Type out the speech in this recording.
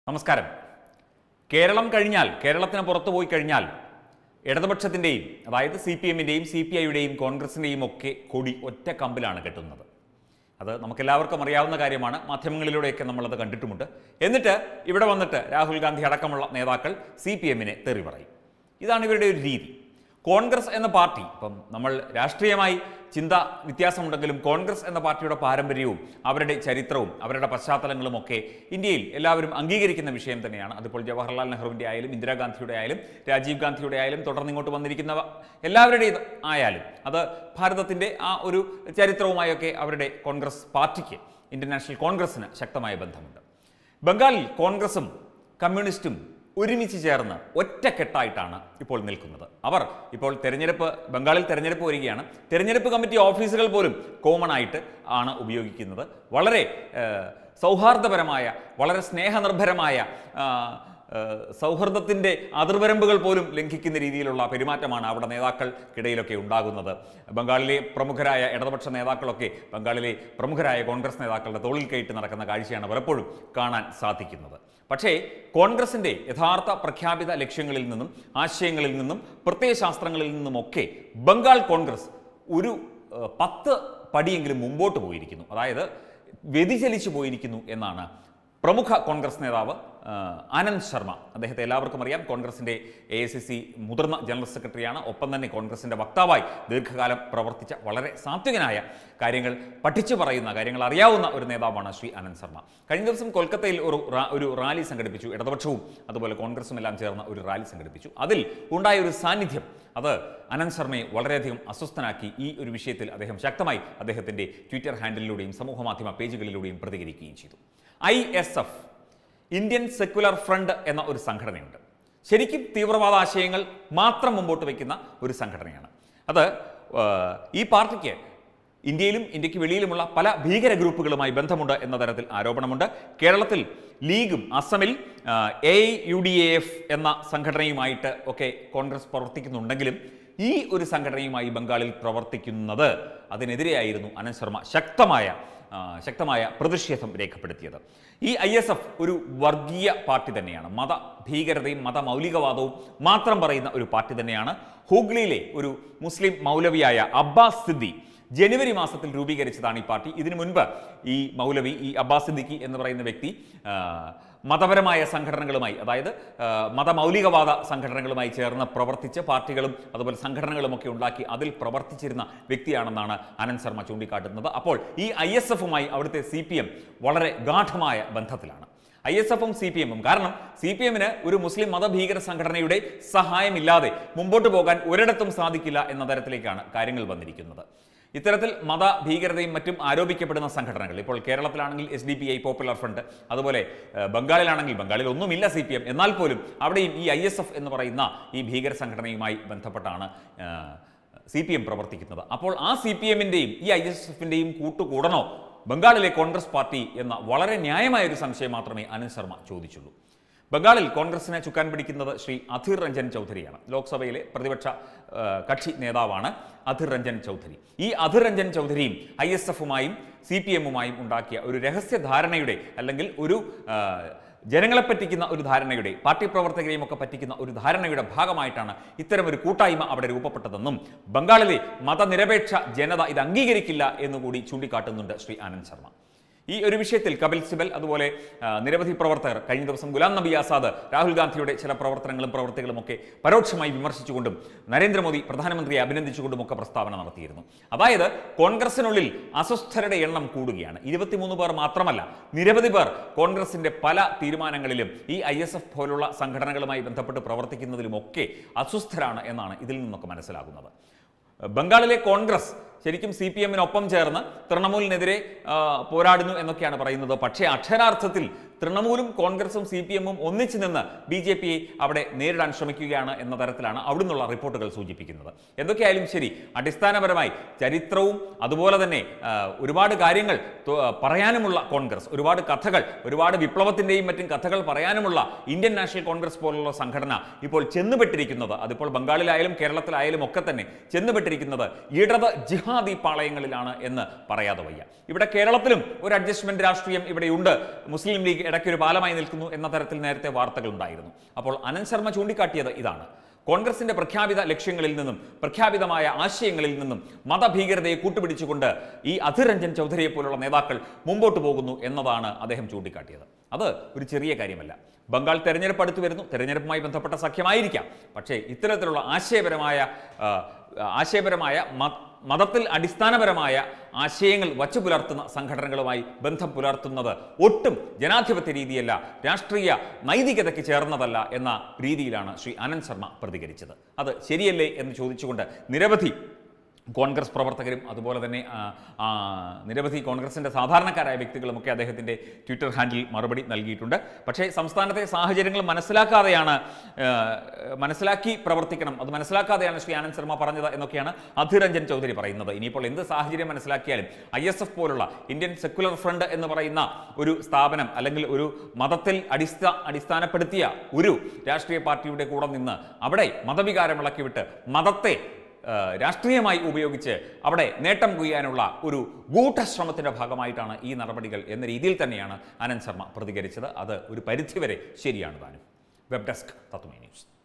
നമസ്കാരം കേരളം കഴിഞ്ഞാൽ കേരളത്തിന് പുറത്തു പോയി കഴിഞ്ഞാൽ ഇടതുപക്ഷത്തിൻ്റെയും അതായത് സി പി എമ്മിൻ്റെയും സി പി ഐയുടെയും കോൺഗ്രസിൻ്റെയും ഒക്കെ കൊടി ഒറ്റ കമ്പിലാണ് കെട്ടുന്നത് അത് നമുക്കെല്ലാവർക്കും അറിയാവുന്ന കാര്യമാണ് മാധ്യമങ്ങളിലൂടെയൊക്കെ നമ്മളത് കണ്ടിട്ടുമുണ്ട് എന്നിട്ട് ഇവിടെ വന്നിട്ട് രാഹുൽ ഗാന്ധി അടക്കമുള്ള നേതാക്കൾ സി പി എമ്മിനെ തെറി പറയും ഇതാണ് ഇവരുടെ ഒരു രീതി കോൺഗ്രസ് എന്ന പാർട്ടി ഇപ്പം നമ്മൾ രാഷ്ട്രീയമായി ചിന്ത വ്യത്യാസമുണ്ടെങ്കിലും കോൺഗ്രസ് എന്ന പാർട്ടിയുടെ പാരമ്പര്യവും അവരുടെ ചരിത്രവും അവരുടെ പശ്ചാത്തലങ്ങളും ഒക്കെ ഇന്ത്യയിൽ എല്ലാവരും അംഗീകരിക്കുന്ന വിഷയം തന്നെയാണ് അതിപ്പോൾ ജവഹർലാൽ നെഹ്റുവിൻ്റെ ആയാലും ഇന്ദിരാഗാന്ധിയുടെ ആയാലും രാജീവ് ഗാന്ധിയുടെ ആയാലും തുടർന്ന് ഇങ്ങോട്ട് വന്നിരിക്കുന്നവ എല്ലാവരുടേത് ആയാലും അത് ഭാരതത്തിൻ്റെ ആ ഒരു ചരിത്രവുമായൊക്കെ അവരുടെ കോൺഗ്രസ് പാർട്ടിക്ക് ഇന്ത്യൻ നാഷണൽ കോൺഗ്രസിന് ശക്തമായ ബന്ധമുണ്ട് ബംഗാളിൽ കോൺഗ്രസും കമ്മ്യൂണിസ്റ്റും ഒരുമിച്ച് ചേർന്ന് ഒറ്റക്കെട്ടായിട്ടാണ് ഇപ്പോൾ നിൽക്കുന്നത് അവർ ഇപ്പോൾ തെരഞ്ഞെടുപ്പ് ബംഗാളിൽ തെരഞ്ഞെടുപ്പ് വരികയാണ് തെരഞ്ഞെടുപ്പ് കമ്മിറ്റി ഓഫീസുകൾ പോലും കോമൺ ആയിട്ട് ആണ് ഉപയോഗിക്കുന്നത് വളരെ ഏഹ്, സൗഹാർദ്ദപരമായ വളരെ സ്നേഹനിർഭരമായ ആ, ഏഹ്, സൗഹൃദത്തിൻ്റെ അതിർവരമ്പുകൾ പോലും ലംഘിക്കുന്ന രീതിയിലുള്ള പെരുമാറ്റമാണ് അവിടെ നേതാക്കൾക്കിടയിലൊക്കെ ഉണ്ടാകുന്നത് ബംഗാളിലെ പ്രമുഖരായ ഇടതുപക്ഷ നേതാക്കളൊക്കെ ബംഗാളിലെ പ്രമുഖരായ കോൺഗ്രസ് നേതാക്കളുടെ തോളിൽ കയറ്റി നടക്കുന്ന കാഴ്ചയാണ് പലപ്പോഴും കാണാൻ സാധിക്കുന്നത് പക്ഷേ കോൺഗ്രസിൻ്റെ യഥാർത്ഥ പ്രഖ്യാപിത ലക്ഷ്യങ്ങളിൽ നിന്നും ആശയങ്ങളിൽ നിന്നും പ്രത്യയശാസ്ത്രങ്ങളിൽ നിന്നുമൊക്കെ ബംഗാൾ കോൺഗ്രസ് ഒരു ഏഹ്, പത്ത് പടിയെങ്കിലും മുമ്പോട്ട് പോയിരിക്കുന്നു അതായത് വ്യതിചലിച്ചു പോയിരിക്കുന്നു എന്നാണ് പ്രമുഖ കോൺഗ്രസ് നേതാവ് ആ, ആനന്ദ് ശർമ്മ അദ്ദേഹത്തെ എല്ലാവർക്കും അറിയാം കോൺഗ്രസിൻ്റെ എ ഐ സി സി മുതിർന്ന ജനറൽ സെക്രട്ടറിയാണ് ഒപ്പം തന്നെ കോൺഗ്രസിൻ്റെ വക്താവായി ദീർഘകാലം പ്രവർത്തിച്ച വളരെ സാത്വികനായ കാര്യങ്ങൾ പഠിച്ചു പറയുന്ന കാര്യങ്ങൾ അറിയാവുന്ന ഒരു നേതാവാണ് ശ്രീ ആനന്ദ് ശർമ്മ കഴിഞ്ഞ ദിവസം കൊൽക്കത്തയിൽ ഒരു റാ- ഒരു റാലി സംഘടിപ്പിച്ചു ഇടതുപക്ഷവും അതുപോലെ കോൺഗ്രസും എല്ലാം ചേർന്ന ഒരു റാലി സംഘടിപ്പിച്ചു അതിൽ ഉണ്ടായ ഒരു സാന്നിധ്യം അത് അനന്ത് ശർമ്മയെ വളരെയധികം അസ്വസ്ഥനാക്കി ഈ ഒരു വിഷയത്തിൽ അദ്ദേഹം ശക്തമായി അദ്ദേഹത്തിൻ്റെ ട്വിറ്റർ ഹാൻഡിലൂടെയും സമൂഹ മാധ്യമ പേജുകളിലൂടെയും പ്രതികരിക്കുകയും ചെയ്തു I S F Indian secular front എന്ന ഒരു സംഘടനയുണ്ട് ശരിക്കും തീവ്രവാദ ആശയങ്ങൾ മാത്രം മുമ്പോട്ട് വയ്ക്കുന്ന ഒരു സംഘടനയാണ് അത് ആ, ഈ പാർട്ടിക്ക് ഇന്ത്യയിലും ഇന്ത്യക്ക് വെളിയിലുമുള്ള പല ഭീകര ഗ്രൂപ്പുകളുമായി ബന്ധമുണ്ട് എന്ന തരത്തിൽ ആരോപണമുണ്ട് കേരളത്തിൽ ലീഗും അസമിൽ A U D A F എന്ന സംഘടനയുമായിട്ട് ഒക്കെ കോൺഗ്രസ് പ്രവർത്തിക്കുന്നുണ്ടെങ്കിലും ഈ ഒരു സംഘടനയുമായി ബംഗാളിൽ പ്രവർത്തിക്കുന്നത് അതിനെതിരെയായിരുന്നു അനന്ത് ശർമ്മ ശക്തമായ ആ, ശക്തമായ പ്രതിഷേധം രേഖപ്പെടുത്തിയത് ഈ ഐ എസ് എഫ് ഒരു വർഗീയ പാർട്ടി തന്നെയാണ് മത ഭീകരതയും മതമൗലികവാദവും മാത്രം പറയുന്ന ഒരു പാർട്ടി തന്നെയാണ് ഹൂഗ്ലിയിലെ ഒരു മുസ്ലിം മൗലവിയായ അബ്ബാസ് സിദ്ദി ജനുവരി മാസത്തിൽ രൂപീകരിച്ചതാണ് ഈ പാർട്ടി ഇതിനു മുൻപ് ഈ മൗലവി ഈ അബ്ബാസ് സിദ്ദിഖി എന്ന് പറയുന്ന വ്യക്തി ആ, മതപരമായ സംഘടനകളുമായി അതായത് ആ, മതമൗലികവാദ സംഘടനകളുമായി ചേർന്ന് പ്രവർത്തിച്ച് പാർട്ടികളും അതുപോലെ സംഘടനകളുമൊക്കെ ഉണ്ടാക്കി അതിൽ പ്രവർത്തിച്ചിരുന്ന വ്യക്തിയാണെന്നാണ് ആനന്ദ് ശർമ്മ ചൂണ്ടിക്കാട്ടുന്നത് അപ്പോൾ ഈ ഐ എസ് എഫുമായി അവിടുത്തെ സി പി എം വളരെ ഗാഠമായ ബന്ധത്തിലാണ് ഐ എസ് എഫും സി പി എമ്മും കാരണം സി പി എമ്മിന് ഒരു മുസ്ലിം മതഭീകര സംഘടനയുടെ സഹായമില്ലാതെ മുമ്പോട്ട് പോകാൻ ഒരിടത്തും സാധിക്കില്ല എന്ന തരത്തിലേക്കാണ് കാര്യങ്ങൾ വന്നിരിക്കുന്നത് ഇത്തരത്തിൽ മത ഭീകരതയും മറ്റും ആരോപിക്കപ്പെടുന്ന സംഘടനകൾ ഇപ്പോൾ കേരളത്തിലാണെങ്കിൽ S D P I popular front അതുപോലെ ഏഹ്, ബംഗാളിലാണെങ്കിൽ ബംഗാളിൽ ഒന്നുമില്ല സി പി എം എന്നാൽ പോലും അവിടെയും ഈ ഐ എസ് എഫ് എന്ന് പറയുന്ന ഈ ഭീകര സംഘടനയുമായി ബന്ധപ്പെട്ടാണ് സി പി എം പ്രവർത്തിക്കുന്നത് അപ്പോൾ ആ സി പി എമ്മിൻ്റെയും ഈ ഐ എസ് എഫിൻ്റെയും കൂട്ടുകൂടണോ ബംഗാളിലെ കോൺഗ്രസ് പാർട്ടി എന്ന വളരെ ന്യായമായ ഒരു സംശയം മാത്രമേ അനിൽ ശർമ്മ ചോദിച്ചുള്ളൂ ബംഗാളിൽ കോൺഗ്രസിനെ ചുക്കാൻ പിടിക്കുന്നത് ശ്രീ അധീർ രഞ്ജൻ ചൗധരിയാണ് ലോക്സഭയിലെ പ്രതിപക്ഷ ആ, കക്ഷി നേതാവാണ് അധീർ രഞ്ജൻ ചൗധരി ഈ അധീർ രഞ്ജൻ ചൗധരിയും ഐ എസ് എഫുമായും സി പി എമ്മുമായും ഉണ്ടാക്കിയ ഒരു രഹസ്യ ധാരണയുടെ അല്ലെങ്കിൽ ഒരു ആ, ജനങ്ങളെ പറ്റിക്കുന്ന ഒരു ധാരണയുടെ പാർട്ടി പ്രവർത്തകരെയും ഒക്കെ പറ്റിക്കുന്ന ഒരു ധാരണയുടെ ഭാഗമായിട്ടാണ് ഇത്തരം ഒരു കൂട്ടായ്മ അവിടെ രൂപപ്പെട്ടതെന്നും ബംഗാളിലെ മതനിരപേക്ഷ ജനത ഇത് അംഗീകരിക്കില്ല എന്നുകൂടി ചൂണ്ടിക്കാട്ടുന്നുണ്ട് ശ്രീ ആനന്ദ് ശർമ്മ ഈ ഒരു വിഷയത്തിൽ കപിൽ സിബൽ അതുപോലെ ആ, നിരവധി പ്രവർത്തകർ കഴിഞ്ഞ ദിവസം ഗുലാം നബി ആസാദ് രാഹുൽ ഗാന്ധിയുടെ ചില പ്രവർത്തനങ്ങളും പ്രവർത്തികളും ഒക്കെ പരോക്ഷമായി വിമർശിച്ചുകൊണ്ടും നരേന്ദ്രമോദി പ്രധാനമന്ത്രിയെ അഭിനന്ദിച്ചുകൊണ്ടും ഒക്കെ പ്രസ്താവന നടത്തിയിരുന്നു അതായത് കോൺഗ്രസിനുള്ളിൽ അസ്വസ്ഥരുടെ എണ്ണം കൂടുകയാണ് ഇരുപത്തിമൂന്ന് പേർ മാത്രമല്ല നിരവധി പേർ കോൺഗ്രസിന്റെ പല തീരുമാനങ്ങളിലും ഈ ഐ എസ് എഫ് പോലുള്ള സംഘടനകളുമായി ബന്ധപ്പെട്ട് പ്രവർത്തിക്കുന്നതിലുമൊക്കെ അസ്വസ്ഥരാണ് എന്നാണ് ഇതിൽ നിന്നൊക്കെ മനസ്സിലാകുന്നത് ബംഗാളിലെ കോൺഗ്രസ് ശരിക്കും സി പി എമ്മിനൊപ്പം ചേർന്ന് തൃണമൂലിനെതിരെ ആ, പോരാടുന്നു എന്നൊക്കെയാണ് പറയുന്നത് പക്ഷേ അക്ഷരാർത്ഥത്തിൽ തൃണമൂലും കോൺഗ്രസും സി പി എമ്മും ഒന്നിച്ചു നിന്ന് ബി ജെ പിയെ അവിടെ നേരിടാൻ ശ്രമിക്കുകയാണ് എന്ന തരത്തിലാണ് അവിടെ നിന്നുള്ള റിപ്പോർട്ടുകൾ സൂചിപ്പിക്കുന്നത് എന്തൊക്കെയായാലും ശരി അടിസ്ഥാനപരമായി ചരിത്രവും അതുപോലെ തന്നെ ആ, ഒരുപാട് കാര്യങ്ങൾ തു- പറയാനുമുള്ള കോൺഗ്രസ് ഒരുപാട് കഥകൾ ഒരുപാട് വിപ്ലവത്തിൻ്റെയും മറ്റും കഥകൾ പറയാനുമുള്ള ഇന്ത്യൻ നാഷണൽ കോൺഗ്രസ് പോലുള്ള സംഘടന ഇപ്പോൾ ചെന്നുപെട്ടിരിക്കുന്നത് അതിപ്പോൾ ബംഗാളിലായാലും കേരളത്തിലായാലും ഒക്കെ തന്നെ ചെന്നുപെട്ടിരിക്കുന്നത് ഇടത് ജിഹാദി പാളയങ്ങളിലാണ് എന്ന് പറയാതെ വയ്യ ഇവിടെ കേരളത്തിലും ഒരു അഡ്ജസ്റ്റ്മെന്റ് രാഷ്ട്രീയം ഇവിടെയുണ്ട് മുസ്ലിം ലീഗ് ഇടയ്ക്കൊരു പാലമായി നിൽക്കുന്നു എന്ന തരത്തിൽ നേരത്തെ വാർത്തകൾ ഉണ്ടായിരുന്നു അപ്പോൾ അനന്ത് ശർമ്മ ചൂണ്ടിക്കാട്ടിയത് ഇതാണ് കോൺഗ്രസിന്റെ പ്രഖ്യാപിത ലക്ഷ്യങ്ങളിൽ നിന്നും പ്രഖ്യാപിതമായ ആശയങ്ങളിൽ നിന്നും മതഭീകരതയെ കൂട്ടുപിടിച്ചുകൊണ്ട് ഈ അധിർ രഞ്ജൻ ചൗധരിയെ പോലുള്ള നേതാക്കൾ മുമ്പോട്ട് പോകുന്നു എന്നതാണ് അദ്ദേഹം ചൂണ്ടിക്കാട്ടിയത് അത് ഒരു ചെറിയ കാര്യമല്ല ബംഗാൾ തെരഞ്ഞെടുപ്പ് അടുത്ത് വരുന്നു തെരഞ്ഞെടുപ്പുമായി ബന്ധപ്പെട്ട സഖ്യമായിരിക്കാം പക്ഷേ ഇത്തരത്തിലുള്ള ആശയപരമായ ആ, ആശയപരമായ മ- മതത്തിൽ അടിസ്ഥാനപരമായ ആശയങ്ങൾ വച്ചു പുലർത്തുന്ന സംഘടനകളുമായി ബന്ധം പുലർത്തുന്നത് ഒട്ടും ജനാധിപത്യ രീതിയല്ല രാഷ്ട്രീയ നൈതികതയ്ക്ക് ചേർന്നതല്ല എന്ന രീതിയിലാണ് ശ്രീ അനന്ത് ശർമ്മ പ്രതികരിച്ചത് അത് ശരിയല്ലേ എന്ന് ചോദിച്ചുകൊണ്ട് നിരവധി കോൺഗ്രസ് പ്രവർത്തകരും അതുപോലെ തന്നെ ആ, ആ, നിരവധി കോൺഗ്രസിൻ്റെ സാധാരണക്കാരായ വ്യക്തികളുമൊക്കെ അദ്ദേഹത്തിൻ്റെ ട്വിറ്റർ ഹാൻഡിൽ മറുപടി നൽകിയിട്ടുണ്ട് പക്ഷേ സംസ്ഥാനത്തെ സാഹചര്യങ്ങൾ മനസ്സിലാക്കാതെയാണ് ആ, മനസ്സിലാക്കി പ്രവർത്തിക്കണം അത് മനസ്സിലാക്കാതെയാണ് ശ്രീ ആനന്ദ് ശർമ്മ പറഞ്ഞത് എന്നൊക്കെയാണ് അധിരഞ്ജൻ ചൗധരി പറയുന്നത് ഇനിയിപ്പോൾ എന്ത് സാഹചര്യം മനസ്സിലാക്കിയാലും ഐ എസ് എഫ് പോലുള്ള ഇന്ത്യൻ സെക്കുലർ ഫ്രണ്ട് എന്ന് പറയുന്ന ഒരു സ്ഥാപനം അല്ലെങ്കിൽ ഒരു മതത്തിൽ അടിസ്ഥാ അടിസ്ഥാനപ്പെടുത്തിയ ഒരു രാഷ്ട്രീയ പാർട്ടിയുടെ കൂടെ നിന്ന് അവിടെ മതവികാരം ഇളക്കിവിട്ട് മതത്തെ ആ, രാഷ്ട്രീയമായി ഉപയോഗിച്ച് അവിടെ നേട്ടം കൊയ്യാനുള്ള ഒരു ഗൂഢശ്രമത്തിന്റെ ഭാഗമായിട്ടാണ് ഈ നടപടികൾ എന്ന രീതിയിൽ തന്നെയാണ് അനന്ത് ശർമ്മ പ്രതികരിച്ചത് അത് ഒരു പരിധിവരെ ശരിയാണ് താനും വെബ് ഡെസ്ക് തത്വമേ ന്യൂസ്